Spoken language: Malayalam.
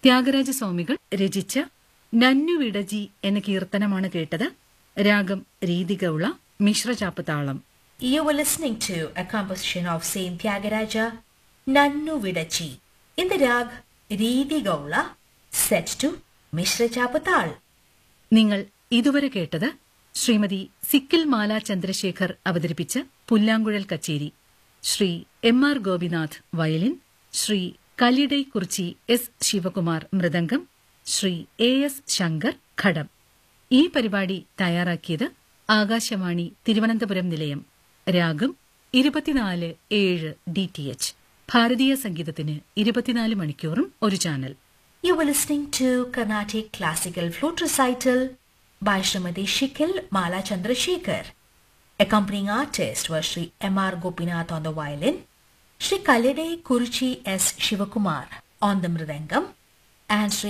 ത്യാഗരാജ സ്വാമികൾ രചിച്ച നന്നുവിടജി എന്ന കീർത്തനമാണ് കേട്ടത് രാഗം രീതികൗള മിശ്രചാപ്പ് താളം You were listening to a composition of Saint Tyagaraja, Nannu Vidachi, in the rag Reedi Gaula, set to Mishra Chapatal. നിങ്ങൾ ഇതുവരെ കേട്ടത് ശ്രീമതി സിക്കിൽ മാല ചന്ദ്രശേഖർ അവതരിപ്പിച്ച പുല്ലാങ്കുഴൽ കച്ചേരി Shri M R Gopinath violin Shri Kallidaikurichi S Sivakumar മൃദംഗം ശ്രീ എ എസ് ശങ്കർ ഘടം ഈ പരിപാടി തയ്യാറാക്കിയത് ആകാശവാണി തിരുവനന്തപുരം നിലയം രാഗം ഇരുപത്തിനാല് ഏഴ് ഡി ടി എച്ച് ഭാരതീയ സംഗീതത്തിന് ഇരുപത്തിനാല് മണിക്കൂറും ഒരു channel You were listening to Carnatic Classical Flute Recital by Srimati Shikil Mala Chandrasekhar. Accompanying artist was Sri M.R. Gopinath on the violin, Sri Kalide Kuruchi S. Shivakumar on the mridangam, and Sri